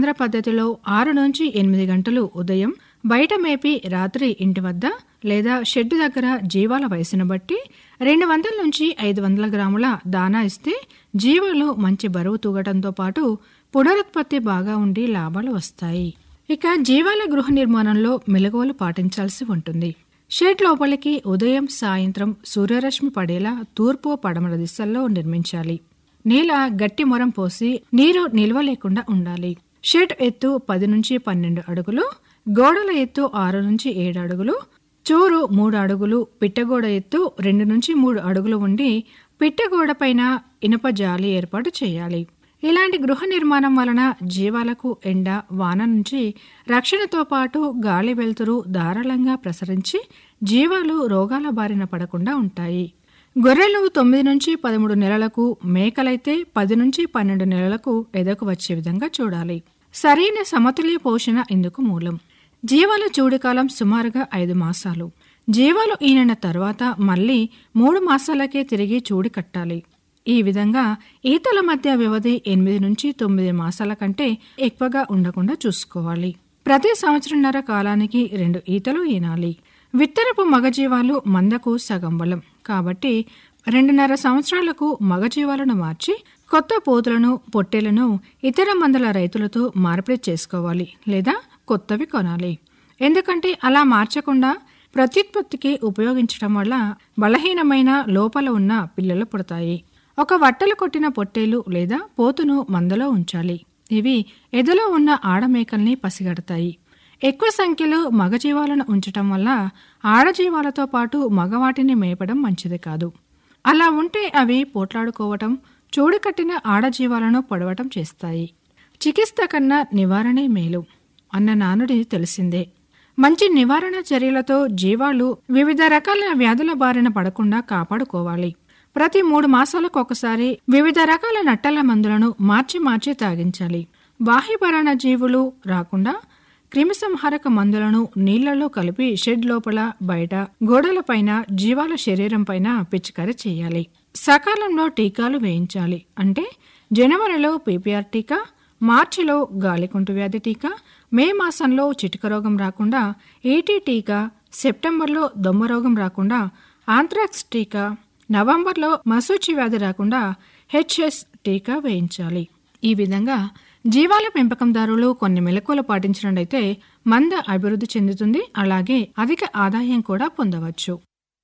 స్వతంత్ర పద్ధతిలో ఆరు నుంచి ఎనిమిది గంటలు ఉదయం బయట మేపి రాత్రి ఇంటి వద్ద లేదా షెడ్డు దగ్గర జీవాల వయసును బట్టి రెండు వందల నుంచి ఐదు వందల గ్రాముల దానా ఇస్తే జీవాలు మంచి బరువు తూగటంతో పాటు పునరుత్పత్తి బాగా ఉండి లాభాలు వస్తాయి ఇక జీవాల గృహ నిర్మాణంలో మెలకువలు పాటించాల్సి ఉంటుంది షెడ్ లోపలికి ఉదయం సాయంత్రం సూర్యరశ్మి పడేలా తూర్పు పడమర దిశల్లో నిర్మించాలి నేల గట్టి మొరం పోసి నీరు నిల్వ లేకుండా ఉండాలి షెడ్ ఎత్తు పది నుంచి పన్నెండు అడుగులు గోడల ఎత్తు ఆరు నుంచి ఏడు అడుగులు చూరు మూడు అడుగులు పిట్టగోడ ఎత్తు రెండు నుంచి మూడు అడుగులు ఉండి పిట్టగోడ పైన ఇనుప జాలి ఏర్పాటు చేయాలి ఇలాంటి గృహ నిర్మాణం వలన జీవాలకు ఎండ వాన నుంచి రక్షణతో పాటు గాలి వెలుతురు ధారాళంగా ప్రసరించి జీవాలు రోగాల బారిన పడకుండా ఉంటాయి గొర్రెలు తొమ్మిది నుంచి పదమూడు నెలలకు మేకలైతే పది నుంచి పన్నెండు నెలలకు ఎదకు వచ్చే విధంగా చూడాలి సరైన సమతుల్య పోషణ ఇందుకు మూలం జీవాల చూడికాలం సుమారుగా ఐదు మాసాలు జీవాలు ఈనిన తర్వాత మళ్ళీ మూడు మాసాలకే తిరిగి చూడి కట్టాలి ఈ విధంగా ఈతల మధ్య వ్యవధి ఎనిమిది నుంచి తొమ్మిది మాసాల కంటే ఎక్కువగా ఉండకుండా చూసుకోవాలి ప్రతి సంవత్సరంన్నర కాలానికి రెండు ఈతలు ఈనాలి విత్తరపు మగజీవాలు మందకు సగం బలం కాబట్టి రెండున్నర సంవత్సరాలకు మగజీవాలను మార్చి కొత్త పోతులను పొట్టేలను ఇతర మందల రైతులతో మార్పిడి చేసుకోవాలి లేదా కొత్తవి కొనాలి ఎందుకంటే అలా మార్చకుండా ప్రత్యుత్పత్తికి ఉపయోగించడం వల్ల బలహీనమైన లోపల ఉన్న పిల్లలు పుడతాయి ఒక వట్టలు కొట్టిన పొట్టేలు లేదా పోతును మందలో ఉంచాలి ఇవి ఎదలో ఉన్న ఆడమేకల్ని పసిగడతాయి ఎక్కువ సంఖ్యలో మగజీవాలను ఉంచటం వల్ల ఆడజీవాలతో పాటు మగవాటిని మేపడం మంచిది కాదు అలా ఉంటే అవి పోట్లాడుకోవటం చూడకట్టిన ఆడజీవాలను పొడవటం చేస్తాయి చికిత్స కన్నా నివారణే మేలు అన్న నానుడి తెలిసిందే మంచి నివారణ చర్యలతో జీవాలు వివిధ రకాల వ్యాధుల బారిన పడకుండా కాపాడుకోవాలి ప్రతి మూడు మాసాలకు ఒకసారి వివిధ రకాల నట్టల మందులను మార్చి మార్చి తాగించాలి బాహ్యపరాణ జీవులు రాకుండా క్రిమిసంహారక మందులను నీళ్లలో కలిపి షెడ్ లోపల బయట గోడలపైన జీవాల శరీరం పైన పిచికారీ చేయాలి సకాలంలో టీకాలు వేయించాలి అంటే జనవరిలో పీపీఆర్ టీకా మార్చిలో గాలికుంటు వ్యాధి టీకా మే మాసంలో చిటిక రోగం రాకుండా ఈటీ టీకా సెప్టెంబర్లో దొమ్మ రోగం రాకుండా ఆంథ్రాక్స్ టీకా నవంబర్లో మసూచి వ్యాధి రాకుండా హెచ్ఎస్ టీకా వేయించాలి ఈ విధంగా జీవాల పెంపకందారులు కొన్ని మెలకువలు పాటించినట్లయితే మంద అభివృద్ధి చెందుతుంది అలాగే అధిక ఆదాయం కూడా పొందవచ్చు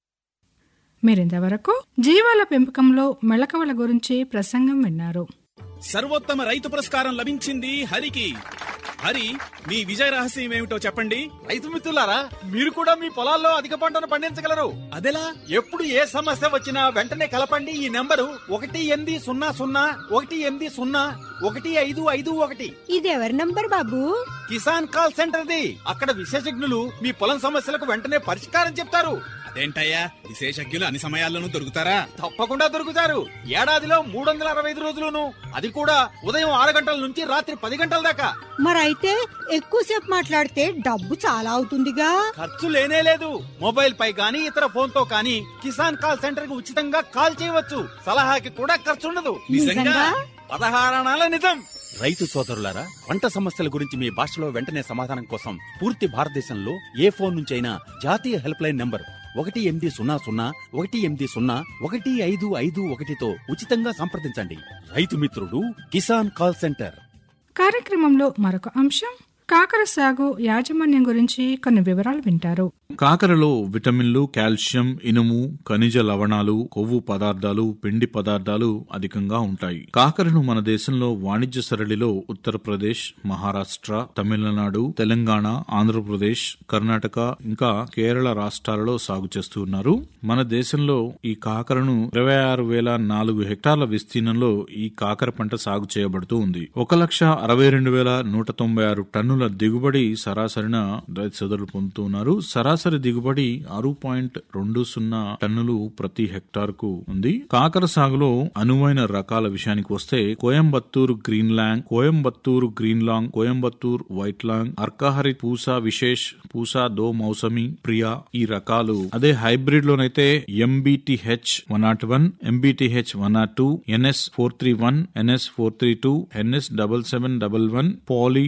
మీరింతవరకు జీవాల పెంపకంలో మెళకువల గురించి ప్రసంగం విన్నారు సర్వోత్తమ రైతు పురస్కారం లభించింది హరికి హరి మీ విజయ రహస్యం ఏమిటో చెప్పండి రైతు మిత్రులారా మీరు కూడా మీ పొలాల్లో అధిక పంటను పండించగలరు అదెలా ఎప్పుడు ఏ సమస్య వచ్చినా వెంటనే కలపండి ఈ నెంబరు ఒకటి ఎనిమిది సున్నా సున్నా ఒకటి ఎనిమిది సున్నా ఒకటి ఐదు ఐదు ఒకటి ఇదెవరి నంబర్ బాబు కిసాన్ కాల్ సెంటర్ది అక్కడ విశేషజ్ఞులు మీ పొలం సమస్యలకు వెంటనే పరిష్కారం చెప్తారు అదేంటయ్యా విశేషజ్ఞులు అన్ని సమయాల్లోనూ దొరుకుతారా తప్పకుండా దొరుకుతారు ఏడాదిలో మూడు వందల అరవై ఐదు రోజులును అది కూడా ఉదయం ఆరు గంటల నుంచి రాత్రి పది గంటల దాకా మరైతే ఎక్కువసేపు మాట్లాడితే డబ్బు చాలా అవుతుందిగా ఖర్చు లేనే లేదు మొబైల్ పై గానీ ఇతర ఫోన్ తో కానీ కిసాన్ కాల్ సెంటర్ కి ఉచితంగా కాల్ చేయవచ్చు సలహాకి కూడా ఖర్చు ఉండదు నిజంగా? పదహారణాల నిజం రైతు సోదరులారా పంట సమస్యల గురించి మీ భాషలో వెంటనే సమాధానం కోసం పూర్తి భారతదేశంలో ఏ ఫోన్ నుంచైనా జాతీయ హెల్ప్ లైన్ నంబర్ ఒకటి ఎనిమిది సున్నా సున్నా ఒకటి ఎనిమిది సున్నా ఒకటి ఐదు ఐదు ఒకటితో ఉచితంగా సంప్రదించండి రైతు మిత్రుడు కిసాన్ కాల్ సెంటర్ కార్యక్రమంలో మరొక అంశం కాకర సాగు యాజమాన్యం గురించి కొన్ని వివరాలు వింటారు కాకరలో విటమిన్లు కాల్షియం ఇనుము ఖనిజ లవణాలు కొవ్వు పదార్థాలు పిండి పదార్థాలు అధికంగా ఉంటాయి కాకరను మన దేశంలో వాణిజ్య సరళిలో ఉత్తరప్రదేశ్ మహారాష్ట్ర తమిళనాడు తెలంగాణ ఆంధ్రప్రదేశ్ కర్ణాటక ఇంకా కేరళ రాష్ట్రాలలో సాగు చేస్తూ ఉన్నారు మన దేశంలో ఈ కాకరను ఇరవై ఆరు వేల నాలుగు హెక్టార్ల విస్తీర్ణంలో ఈ కాకర పంట సాగు చేయబడుతూ ఉంది ఒక లక్ష అరవై రెండు వేల నూట తొంభై ఆరు టన్నుల దిగుబడి సరాసరిన రైతు సోదరులు పొందుతూ ఉన్నారు సరాసరి దిగుబడి ఆరు పాయింట్ రెండు సున్నా టన్నులు ప్రతి హెక్టార్ కు ఉంది కాకర సాగులో అనువైన రకాల విషయానికి వస్తే Coimbatore green long Coimbatore green long Coimbatore white long Arka Hari Pusa Vishesh Pusa Do Mausami Priya ఈ రకాలు అదే హైబ్రిడ్ లోనైతే MBTH one nought one MBTH one nought two NS four three one NS four three two NS double seven double one poly